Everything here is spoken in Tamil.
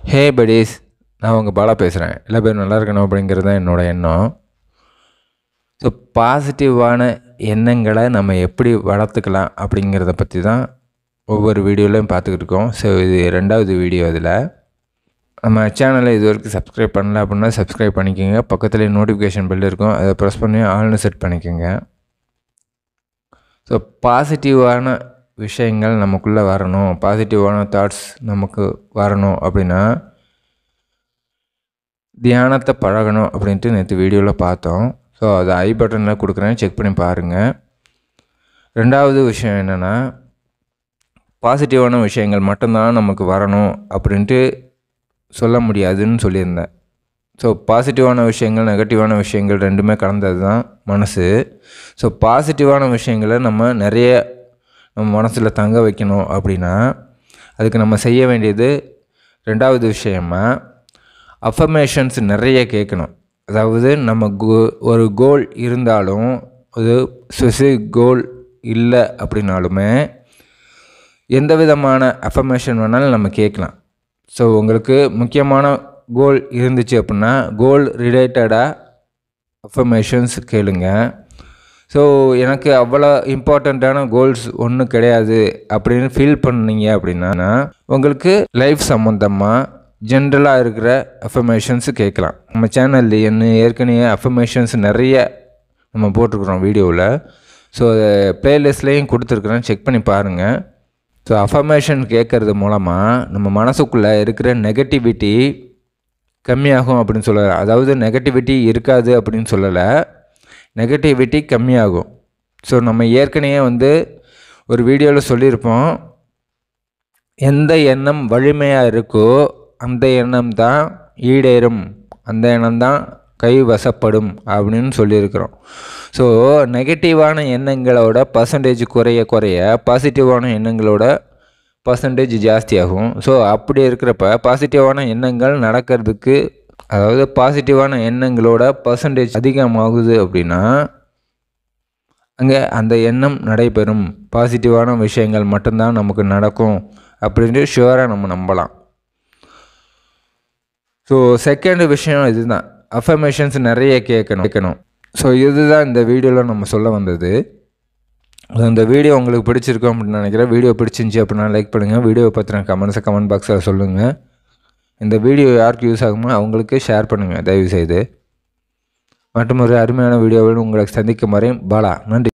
ஹே buddies நான் உங்கள் பாலா பேசுகிறேன் எல்லா பேரும் நல்லா இருக்கணும் அப்படிங்கிறது தான் என்னோட எண்ணம் ஸோ பாசிட்டிவான எண்ணங்களை நம்ம எப்படி வளர்த்துக்கலாம் அப்படிங்கிறத பற்றி தான் ஒவ்வொரு வீடியோலையும் பார்த்துக்கிட்டு இருக்கோம் ஸோ இது ரெண்டாவது வீடியோ இதில் நம்ம சேனலை இது வரைக்கும் சப்ஸ்கிரைப் பண்ணல அப்படின்னா சப்ஸ்கிரைப் பண்ணிக்கோங்க பக்கத்துலேயே நோட்டிஃபிகேஷன் பெல் இருக்கும் அதை ப்ரெஸ் பண்ணி ஆல்னு செட் பண்ணிக்கோங்க ஸோ பாசிட்டிவான விஷயங்கள் நமக்குள்ளே வரணும் பாசிட்டிவான தாட்ஸ் நமக்கு வரணும் அப்படின்னா தியானத்தை பழகணும் அப்படின்ட்டு நேற்று வீடியோவில் பார்த்தோம் ஸோ அதை ஐ பட்டனில் கொடுக்குறேன் செக் பண்ணி பாருங்கள் ரெண்டாவது விஷயம் என்னென்னா பாசிட்டிவான விஷயங்கள் மட்டும்தான் நமக்கு வரணும் அப்படின்ட்டு சொல்ல முடியாதுன்னு சொல்லியிருந்தேன் ஸோ பாசிட்டிவான விஷயங்கள் நெகட்டிவான விஷயங்கள் ரெண்டுமே கலந்தது தான் மனசு ஸோ பாசிட்டிவான விஷயங்களை நம்ம நிறைய நம்ம மனசில் தங்க வைக்கணும் அப்படின்னா அதுக்கு நம்ம செய்ய வேண்டியது ரெண்டாவது விஷயமா அஃபர்மேஷன்ஸ் நிறைய கேட்கணும் அதாவது நம்ம கோ ஒரு கோல் இருந்தாலும் அது ஸ்பெசிஃபிக் கோல் இல்லை அப்படின்னாலுமே எந்த விதமான அஃபர்மேஷன் வேணாலும் நம்ம கேட்கலாம் ஸோ உங்களுக்கு முக்கியமான கோல் இருந்துச்சு அப்படின்னா கோல் ரிலேட்டடாக அஃபர்மேஷன்ஸ் கேளுங்க ஸோ எனக்கு அவ்வளோ இம்பார்ட்டண்ட்டான கோல்ஸ் ஒன்றும் கிடையாது அப்படின்னு ஃபீல் பண்ணீங்க அப்படின்னா உங்களுக்கு லைஃப் சம்மந்தமாக ஜென்ரலாக இருக்கிற அஃபர்மேஷன்ஸ் கேட்கலாம் நம்ம சேனலில் என்ன ஏற்கனவே அஃபர்மேஷன்ஸ் நிறைய நம்ம போட்டிருக்குறோம் வீடியோவில் ஸோ ப்ளேலிஸ்ட்லேயும் கொடுத்துருக்குறேன் செக் பண்ணி பாருங்கள் ஸோ அஃபர்மேஷன் கேட்குறது மூலமாக நம்ம மனசுக்குள்ளே இருக்கிற நெகட்டிவிட்டி கம்மியாகும் அப்படின்னு சொல்லலை அதாவது நெகட்டிவிட்டி இருக்காது அப்படின்னு சொல்லலை நெகட்டிவிட்டி கம்மியாகும் ஸோ நம்ம ஏற்கனவே வந்து ஒரு வீடியோவில் சொல்லியிருப்போம் எந்த எண்ணம் வலிமையாக இருக்கோ அந்த எண்ணம் தான் ஈடேறும் அந்த எண்ணம் தான் கைவசப்படும் அப்படின்னு சொல்லியிருக்கிறோம் ஸோ நெகட்டிவான எண்ணங்களோட பர்சன்டேஜ் குறைய குறைய பாசிட்டிவான எண்ணங்களோட பர்சன்டேஜ் ஜாஸ்தியாகும் ஸோ அப்படி இருக்கிறப்ப பாசிட்டிவான எண்ணங்கள் நடக்கிறதுக்கு அதாவது பாசிட்டிவான எண்ணங்களோட பர்சன்டேஜ் அதிகமாகுது அப்படின்னா அங்கே அந்த எண்ணம் நடைபெறும் பாசிட்டிவான விஷயங்கள் மட்டும்தான் நமக்கு நடக்கும் அப்படின்ட்டு ஷுவராக நம்ம நம்பலாம் ஸோ செகண்ட் விஷயம் இதுதான் அஃபர்மேஷன்ஸ் நிறைய கேட்கணும் கேட்கணும் ஸோ இதுதான் இந்த வீடியோவில் நம்ம சொல்ல வந்தது இந்த வீடியோ உங்களுக்கு பிடிச்சிருக்கும் அப்படின்னு நினைக்கிறேன் வீடியோ பிடிச்சிருந்துச்சி அப்படின்னா லைக் பண்ணுங்கள் வீடியோ பற்றின கமெண்ட்ஸை கமெண்ட் பாக்ஸில் சொல்லுங்கள் இந்த வீடியோ யாருக்கு யூஸ் ஆகுமோ அவங்களுக்கு ஷேர் பண்ணுங்கள் தயவுசெய்து மற்றும் ஒரு அருமையான வீடியோவில் உங்களை சந்திக்கும் வரையும் பாலா நன்றி